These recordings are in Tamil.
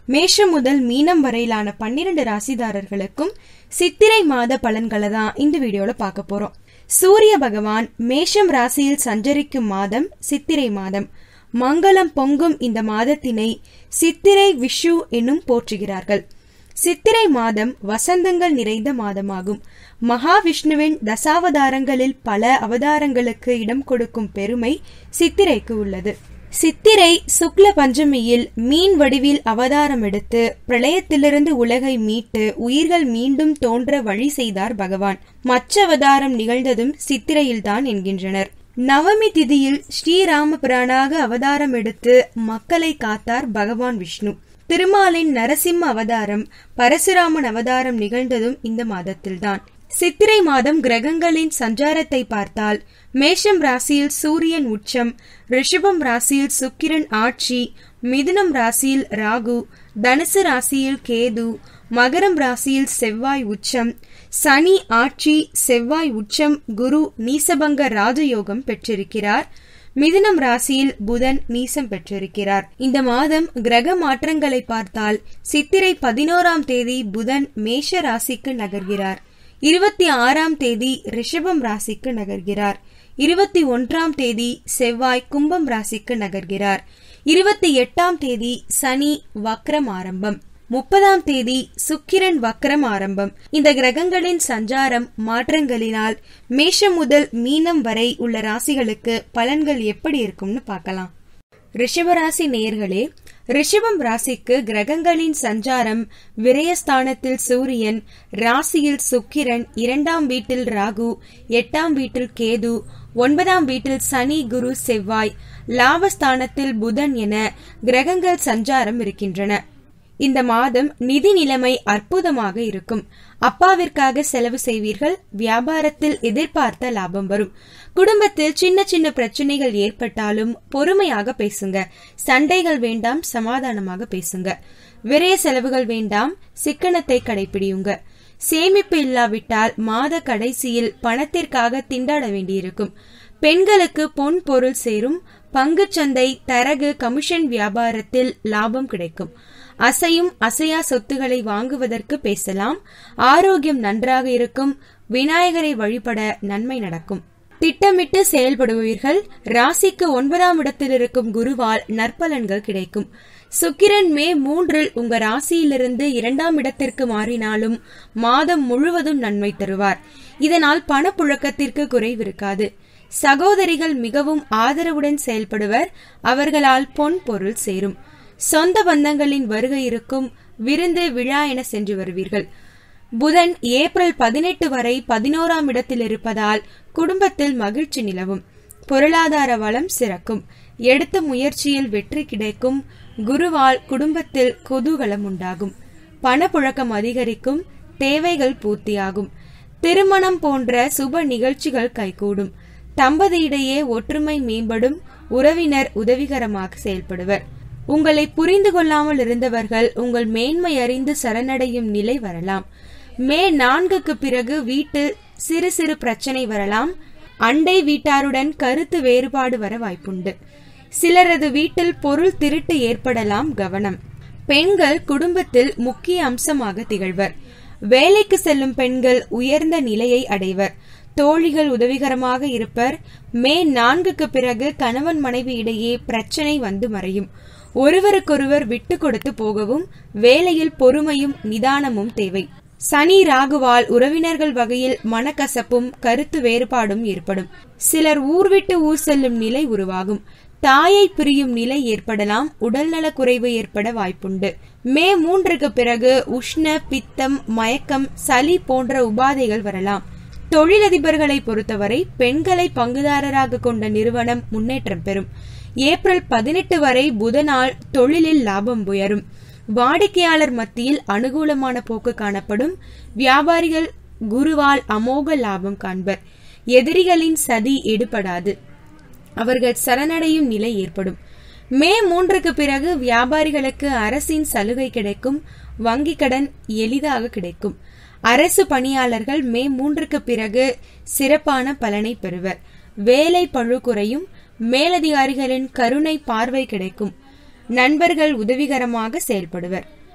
மேஷம் முதல் மீனம் வரையிலான பன்னிரண்டு ராசிதாரர்களுக்கும் சித்திரை மாத பலன்களை தான் இந்த வீடியோல பார்க்க போறோம் சூரிய பகவான் மேஷம் ராசியில் சஞ்சரிக்கும் மாதம் சித்திரை மாதம் மங்களம் பொங்கும் இந்த மாதத்தினை சித்திரை விஷு என்னும் போற்றுகிறார்கள் சித்திரை மாதம் வசந்தங்கள் நிறைந்த மாதமாகும் மகாவிஷ்ணுவின் தசாவதாரங்களில் பல அவதாரங்களுக்கு இடம் கொடுக்கும் பெருமை சித்திரைக்கு உள்ளது சித்திரை சுக்ல பஞ்சமியில் மீன் வடிவில் அவதாரம் எடுத்து பிரளயத்திலிருந்து உலகை மீட்டு உயிர்கள் மீண்டும் தோன்ற வழி செய்தார் பகவான் மற்ற அவதாரம் நிகழ்ந்ததும் சித்திரையில்தான் என்கின்றனர் நவமி திதியில் ஸ்ரீராம பிரானாக அவதாரம் எடுத்து மக்களை காத்தார் பகவான் விஷ்ணு திருமாலின் நரசிம்ம அவதாரம் பரசுராமன் அவதாரம் நிகழ்ந்ததும் இந்த மாதத்தில்தான் சித்திரை மாதம் கிரகங்களின் சஞ்சாரத்தை பார்த்தால் மேஷம் ராசியில் சூரியன் உச்சம் ரிஷபம் ராசியில் சுக்கிரன் ஆட்சி மிதுனம் ராசியில் ராகு தனுசு ராசியில் கேது மகரம் ராசியில் செவ்வாய் உச்சம் சனி ஆட்சி செவ்வாய் உச்சம் குரு நீசபங்க ராஜயோகம் பெற்றிருக்கிறார் மிதுனம் ராசியில் புதன் நீசம் பெற்றிருக்கிறார் இந்த மாதம் கிரக மாற்றங்களை பார்த்தால் சித்திரை பதினோராம் தேதி புதன் மேஷ ராசிக்கு நகர்கிறார் இருபத்தி ஆறாம் தேதி ரிஷபம் ராசிக்கு நகர்கிறார் இருபத்தி ஒன்றாம் தேதி செவ்வாய் கும்பம் ராசிக்கு நகர்கிறார் இருபத்தி எட்டாம் தேதி சனி வக்ரம் ஆரம்பம் முப்பதாம் தேதி சுக்கிரன் வக்ரம் ஆரம்பம் இந்த கிரகங்களின் சஞ்சாரம் மாற்றங்களினால் மேஷம் முதல் மீனம் வரை உள்ள ராசிகளுக்கு பலன்கள் எப்படி இருக்கும்னு பார்க்கலாம் ரிஷபராசி நேர்களே ரிஷபம் ராசிக்கு கிரகங்களின் சஞ்சாரம் விரயஸ்தானத்தில் சூரியன் ராசியில் சுக்கிரன் இரண்டாம் வீட்டில் ராகு எட்டாம் வீட்டில் கேது ஒன்பதாம் வீட்டில் சனி குரு செவ்வாய் லாபஸ்தானத்தில் புதன் என கிரகங்கள் சஞ்சாரம் இருக்கின்றன இந்த மாதம் நிதி நிலைமை அற்புதமாக இருக்கும் அப்பாவிற்காக செலவு செய்வீர்கள் வியாபாரத்தில் எதிர்பார்த்த லாபம் வரும் குடும்பத்தில் சின்ன சின்ன பிரச்சனைகள் ஏற்பட்டாலும் பொறுமையாக பேசுங்க சண்டைகள் வேண்டாம் சமாதானமாக பேசுங்க விரைய செலவுகள் வேண்டாம் சிக்கனத்தை கடைபிடியுங்க சேமிப்பு இல்லாவிட்டால் மாத கடைசியில் பணத்திற்காக திண்டாட வேண்டியிருக்கும் பெண்களுக்கு பொன் பொருள் சேரும் பங்குச்சந்தை தரகு கமிஷன் வியாபாரத்தில் லாபம் கிடைக்கும் அசையும் அசையா சொத்துக்களை வாங்குவதற்கு பேசலாம் ஆரோக்கியம் நன்றாக இருக்கும் விநாயகரை வழிபட நன்மை நடக்கும் திட்டமிட்டு செயல்படுவீர்கள் ராசிக்கு ஒன்பதாம் இடத்தில் இருக்கும் குருவால் நற்பலன்கள் கிடைக்கும் சுக்கிரன் மே மூன்றில் உங்க ராசியிலிருந்து இரண்டாம் இடத்திற்கு மாறினாலும் மாதம் முழுவதும் நன்மை தருவார் இதனால் பணப்புழக்கத்திற்கு குறைவிருக்காது சகோதரிகள் மிகவும் ஆதரவுடன் செயல்படுவர் அவர்களால் பொன் பொருள் சேரும் சொந்த பந்தங்களின் வருகை இருக்கும் விருந்து விழா என சென்று வருவீர்கள் புதன் ஏப்ரல் பதினெட்டு வரை பதினோராம் இடத்தில் இருப்பதால் குடும்பத்தில் மகிழ்ச்சி நிலவும் பொருளாதார வளம் சிறக்கும் எடுத்த முயற்சியில் வெற்றி கிடைக்கும் குருவால் குடும்பத்தில் குதூகலம் உண்டாகும் பணப்புழக்கம் அதிகரிக்கும் தேவைகள் பூர்த்தியாகும் திருமணம் போன்ற சுப நிகழ்ச்சிகள் கைகூடும் தம்பதியிடையே ஒற்றுமை மேம்படும் உறவினர் உதவிகரமாக செயல்படுவர் உங்களை புரிந்து கொள்ளாமல் இருந்தவர்கள் உங்கள் மேன்மை அறிந்து சரணடையும் நிலை வரலாம் மே நான்குக்கு பிறகு வீட்டில் சிறு சிறு பிரச்சனை வரலாம் அண்டை வீட்டாருடன் கருத்து வேறுபாடு வர வாய்ப்புண்டு சிலரது வீட்டில் பொருள் திருட்டு ஏற்படலாம் கவனம் பெண்கள் குடும்பத்தில் முக்கிய அம்சமாக திகழ்வர் வேலைக்கு செல்லும் பெண்கள் உயர்ந்த நிலையை அடைவர் தோழிகள் உதவிகரமாக இருப்பர் மே நான்குக்கு பிறகு கணவன் மனைவி இடையே பிரச்சனை வந்து மறையும் ஒருவருக்கொருவர் விட்டு கொடுத்து போகவும் வேலையில் பொறுமையும் நிதானமும் தேவை சனி ராகுவால் உறவினர்கள் வகையில் மனக்கசப்பும் கருத்து வேறுபாடும் ஏற்படும் சிலர் ஊர் விட்டு ஊர் செல்லும் நிலை உருவாகும் தாயை பிரியும் நிலை ஏற்படலாம் உடல்நல குறைவு ஏற்பட வாய்ப்புண்டு மே மூன்றுக்கு பிறகு உஷ்ண பித்தம் மயக்கம் சளி போன்ற உபாதைகள் வரலாம் தொழிலதிபர்களை பொறுத்தவரை பெண்களை பங்குதாரராக கொண்ட நிறுவனம் முன்னேற்றம் பெறும் ஏப்ரல் பதினெட்டு வரை புதனால் தொழிலில் லாபம் உயரும் வாடிக்கையாளர் மத்தியில் அனுகூலமான போக்கு காணப்படும் வியாபாரிகள் குருவால் அமோக லாபம் காண்பர் எதிரிகளின் சதி எடுபடாது அவர்கள் சரணடையும் நிலை ஏற்படும் மே மூன்றுக்கு பிறகு வியாபாரிகளுக்கு அரசின் சலுகை கிடைக்கும் வங்கி கடன் எளிதாக கிடைக்கும் அரசு பணியாளர்கள் மே மூன்றுக்கு பிறகு சிறப்பான பலனை பெறுவர் வேலை பழு குறையும் மேலதிகாரிகளின் கருணை பார்வை கிடைக்கும் நண்பர்கள் உதவிகரமாக செயல்படுவர்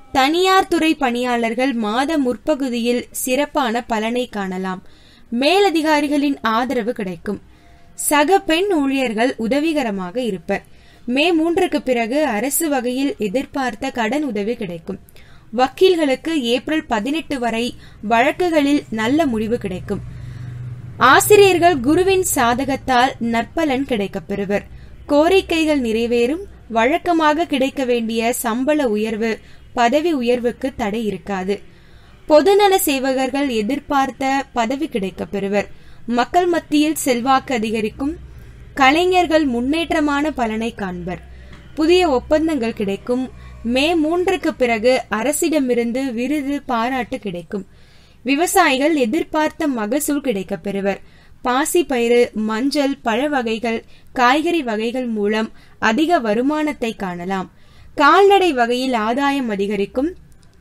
தனியார் துறை பணியாளர்கள் மாத முற்பகுதியில் சிறப்பான பலனை காணலாம் மேலதிகாரிகளின் ஆதரவு கிடைக்கும் சக பெண் ஊழியர்கள் உதவிகரமாக இருப்பர் மே மூன்றுக்கு பிறகு அரசு வகையில் எதிர்பார்த்த கடன் உதவி கிடைக்கும் வக்கீல்களுக்கு ஏப்ரல் பதினெட்டு வரை வழக்குகளில் நல்ல முடிவு கிடைக்கும் ஆசிரியர்கள் குருவின் சாதகத்தால் நற்பலன் கிடைக்கப் பெறுவர் கோரிக்கைகள் நிறைவேறும் வழக்கமாக கிடைக்க வேண்டிய சம்பள உயர்வு பதவி உயர்வுக்கு தடை இருக்காது பொதுநல சேவகர்கள் எதிர்பார்த்த பதவி கிடைக்கப் பெறுவர் மக்கள் மத்தியில் செல்வாக்கு அதிகரிக்கும் கலைஞர்கள் முன்னேற்றமான பலனை காண்பர் புதிய ஒப்பந்தங்கள் கிடைக்கும் மே மூன்றுக்கு பிறகு அரசிடமிருந்து விருது பாராட்டு கிடைக்கும் விவசாயிகள் எதிர்பார்த்த மகசூல் கிடைக்கப் பெறுவர் பாசி பயிறு மஞ்சள் பழ வகைகள் காய்கறி வகைகள் மூலம் அதிக வருமானத்தை காணலாம் கால்நடை வகையில் ஆதாயம் அதிகரிக்கும்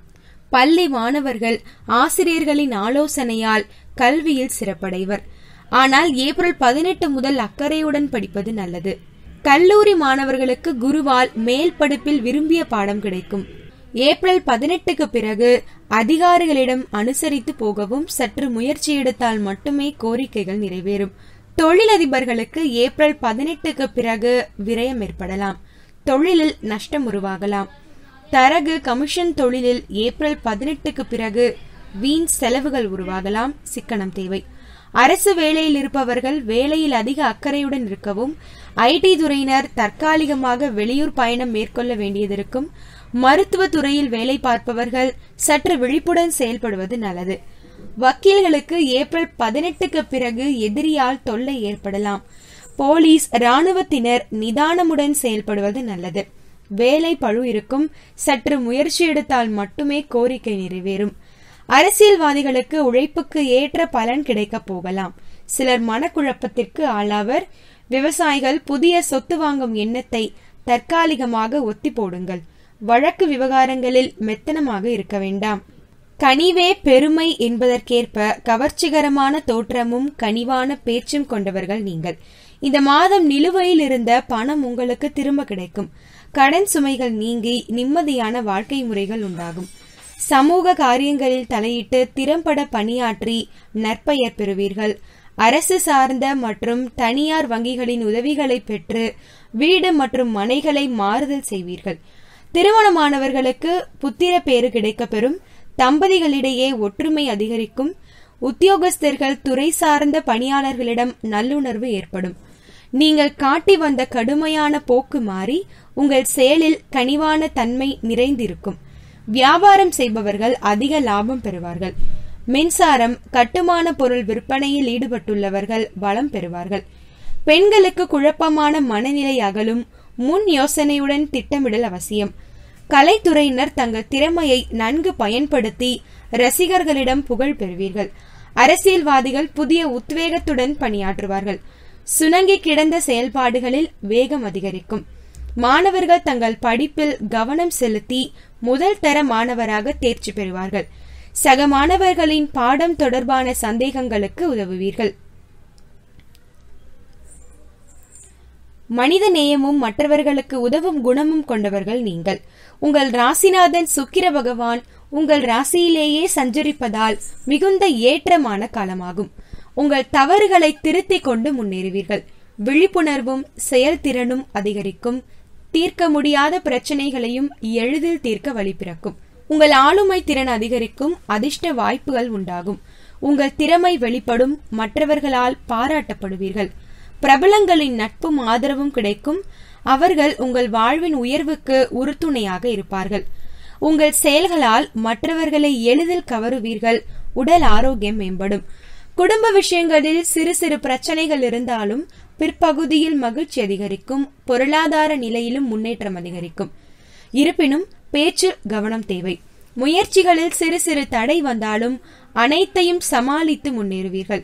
பள்ளி மாணவர்கள் ஆசிரியர்களின் ஆலோசனையால் கல்வியில் சிறப்படைவர் ஆனால் ஏப்ரல் பதினெட்டு முதல் அக்கறையுடன் படிப்பது நல்லது கல்லூரி மாணவர்களுக்கு குருவால் மேல் படிப்பில் விரும்பிய பாடம் கிடைக்கும் ஏப்ரல் பதினெட்டுக்கு பிறகு அதிகாரிகளிடம் அனுசரித்து போகவும் சற்று முயற்சி எடுத்தால் மட்டுமே கோரிக்கைகள் நிறைவேறும் தொழிலதிபர்களுக்கு ஏப்ரல் பதினெட்டுக்கு பிறகு விரயம் ஏற்படலாம் தொழிலில் நஷ்டம் உருவாகலாம் தரகு கமிஷன் தொழிலில் ஏப்ரல் பதினெட்டுக்கு பிறகு வீண் செலவுகள் உருவாகலாம் சிக்கனம் தேவை அரசு வேலையில் இருப்பவர்கள் வேலையில் அதிக அக்கறையுடன் இருக்கவும் ஐடி துறையினர் தற்காலிகமாக வெளியூர் பயணம் மேற்கொள்ள வேண்டியதிருக்கும் மருத்துவ துறையில் வேலை பார்ப்பவர்கள் சற்று விழிப்புடன் செயல்படுவது நல்லது வக்கீல்களுக்கு ஏப்ரல் பதினெட்டுக்கு பிறகு எதிரியால் தொல்லை ஏற்படலாம் போலீஸ் ராணுவத்தினர் நிதானமுடன் செயல்படுவது நல்லது வேலை பழு இருக்கும் சற்று முயற்சி எடுத்தால் மட்டுமே கோரிக்கை நிறைவேறும் அரசியல்வாதிகளுக்கு உழைப்புக்கு ஏற்ற பலன் கிடைக்கப் போகலாம் சிலர் மனக்குழப்பத்திற்கு ஆளாவர் விவசாயிகள் புதிய சொத்து வாங்கும் எண்ணத்தை தற்காலிகமாக ஒத்தி போடுங்கள் வழக்கு விவகாரங்களில் மெத்தனமாக இருக்க வேண்டாம் கனிவே பெருமை என்பதற்கேற்ப கவர்ச்சிகரமான தோற்றமும் கனிவான பேச்சும் கொண்டவர்கள் நீங்கள் இந்த மாதம் நிலுவையில் இருந்த பணம் உங்களுக்கு திரும்ப கிடைக்கும் கடன் சுமைகள் நீங்கி நிம்மதியான வாழ்க்கை முறைகள் உண்டாகும் சமூக காரியங்களில் தலையிட்டு திறம்பட பணியாற்றி நற்பெயர் பெறுவீர்கள் அரசு சார்ந்த மற்றும் தனியார் வங்கிகளின் உதவிகளை பெற்று வீடு மற்றும் மனைகளை மாறுதல் செய்வீர்கள் திருமணமானவர்களுக்கு புத்திர பேறு கிடைக்கப்பெறும் தம்பதிகளிடையே ஒற்றுமை அதிகரிக்கும் உத்தியோகஸ்தர்கள் துறை சார்ந்த பணியாளர்களிடம் நல்லுணர்வு ஏற்படும் நீங்கள் காட்டி வந்த கடுமையான போக்கு மாறி உங்கள் செயலில் கனிவான தன்மை நிறைந்திருக்கும் வியாபாரம் செய்பவர்கள் அதிக லாபம் பெறுவார்கள் மின்சாரம் கட்டுமான பொருள் விற்பனையில் ஈடுபட்டுள்ளவர்கள் பலம் பெறுவார்கள் பெண்களுக்கு குழப்பமான மனநிலை அகலும் முன் யோசனையுடன் திட்டமிடல் அவசியம் கலைத்துறையினர் தங்கள் திறமையை நன்கு பயன்படுத்தி ரசிகர்களிடம் புகழ் பெறுவீர்கள் அரசியல்வாதிகள் புதிய உத்வேகத்துடன் பணியாற்றுவார்கள் சுணங்கி கிடந்த செயல்பாடுகளில் வேகம் அதிகரிக்கும் மாணவர்கள் தங்கள் படிப்பில் கவனம் செலுத்தி முதல் தர மாணவராக தேர்ச்சி பெறுவார்கள் சக மாணவர்களின் பாடம் தொடர்பான சந்தேகங்களுக்கு உதவுவீர்கள் மனித நேயமும் மற்றவர்களுக்கு உதவும் குணமும் கொண்டவர்கள் நீங்கள் உங்கள் ராசிநாதன் சுக்கிர பகவான் உங்கள் ராசியிலேயே சஞ்சரிப்பதால் மிகுந்த ஏற்றமான காலமாகும் உங்கள் தவறுகளை திருத்திக் கொண்டு முன்னேறுவீர்கள் விழிப்புணர்வும் செயல்திறனும் அதிகரிக்கும் தீர்க்க முடியாத பிரச்சனைகளையும் எளிதில் தீர்க்க வழி பிறக்கும் உங்கள் ஆளுமை திறன் அதிகரிக்கும் அதிர்ஷ்ட வாய்ப்புகள் உண்டாகும் உங்கள் திறமை வெளிப்படும் மற்றவர்களால் பாராட்டப்படுவீர்கள் பிரபலங்களின் நட்பும் ஆதரவும் கிடைக்கும் அவர்கள் உங்கள் வாழ்வின் உயர்வுக்கு உறுதுணையாக இருப்பார்கள் உங்கள் செயல்களால் மற்றவர்களை எளிதில் கவருவீர்கள் உடல் ஆரோக்கியம் மேம்படும் குடும்ப விஷயங்களில் சிறு சிறு பிரச்சனைகள் இருந்தாலும் பிற்பகுதியில் மகிழ்ச்சி அதிகரிக்கும் பொருளாதார நிலையிலும் முன்னேற்றம் அதிகரிக்கும் இருப்பினும் பேச்சு கவனம் தேவை முயற்சிகளில் சிறு சிறு தடை வந்தாலும் அனைத்தையும் சமாளித்து முன்னேறுவீர்கள்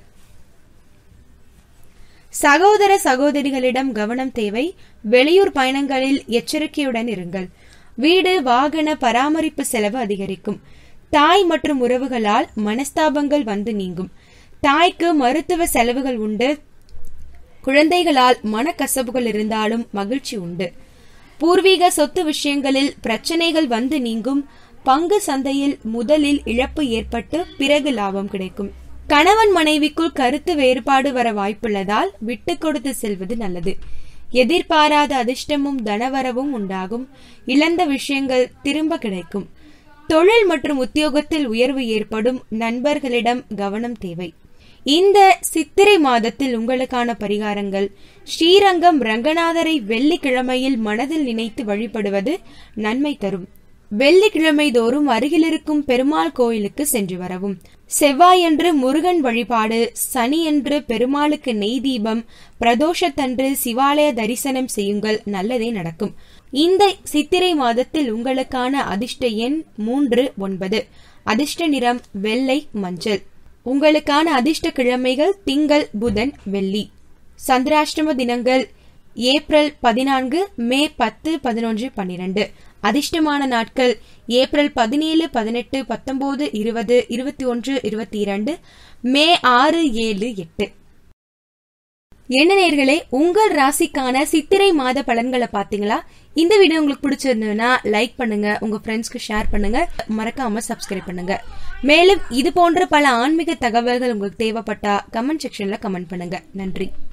சகோதர சகோதரிகளிடம் கவனம் தேவை வெளியூர் பயணங்களில் எச்சரிக்கையுடன் இருங்கள் வீடு வாகன பராமரிப்பு செலவு அதிகரிக்கும் தாய் மற்றும் உறவுகளால் மனஸ்தாபங்கள் வந்து நீங்கும் தாய்க்கு மருத்துவ செலவுகள் உண்டு குழந்தைகளால் மனக்கசப்புகள் இருந்தாலும் மகிழ்ச்சி உண்டு பூர்வீக சொத்து விஷயங்களில் பிரச்சனைகள் வந்து நீங்கும் பங்கு சந்தையில் முதலில் இழப்பு ஏற்பட்டு பிறகு லாபம் கிடைக்கும் கணவன் மனைவிக்குள் கருத்து வேறுபாடு வர வாய்ப்புள்ளதால் விட்டு கொடுத்து செல்வது நல்லது எதிர்பாராத அதிர்ஷ்டமும் தனவரவும் உண்டாகும் இழந்த விஷயங்கள் திரும்ப கிடைக்கும் தொழில் மற்றும் உத்தியோகத்தில் உயர்வு ஏற்படும் நண்பர்களிடம் கவனம் தேவை இந்த சித்திரை மாதத்தில் உங்களுக்கான பரிகாரங்கள் ஸ்ரீரங்கம் ரங்கநாதரை வெள்ளிக்கிழமையில் மனதில் நினைத்து வழிபடுவது நன்மை தரும் வெள்ளிக்கிழமை தோறும் அருகிலிருக்கும் பெருமாள் கோயிலுக்கு சென்று வரவும் செவ்வாயன்று முருகன் வழிபாடு சனியன்று பெருமாளுக்கு நெய் தீபம் பிரதோஷத்தன்று சிவாலய தரிசனம் செய்யுங்கள் நல்லதே நடக்கும் இந்த சித்திரை மாதத்தில் உங்களுக்கான அதிர்ஷ்ட எண் மூன்று ஒன்பது அதிர்ஷ்ட நிறம் வெள்ளை மஞ்சள் உங்களுக்கான அதிர்ஷ்ட கிழமைகள் திங்கள் புதன் வெள்ளி சந்திராஷ்டம தினங்கள் ஏப்ரல் பதினான்கு மே பத்து பதினொன்று பன்னிரண்டு அதிர்ஷ்டமான நாட்கள் ஏப்ரல் பதினேழு பதினெட்டு பத்தொன்பது இருபது இருபத்தி ஒன்று இருபத்தி இரண்டு மே ஆறு ஏழு எட்டு என்ன நேர்களே உங்கள் ராசிக்கான சித்திரை மாத பலன்களை பாத்தீங்களா இந்த வீடியோ உங்களுக்கு பிடிச்சிருந்ததுன்னா லைக் பண்ணுங்க உங்க ஃப்ரெண்ட்ஸ்க்கு ஷேர் பண்ணுங்க மறக்காம சப்ஸ்கிரைப் பண்ணுங்க மேலும் இது போன்ற பல ஆன்மீக தகவல்கள் உங்களுக்கு தேவைப்பட்டா கமெண்ட் செக்ஷன்ல கமெண்ட் பண்ணுங்க நன்றி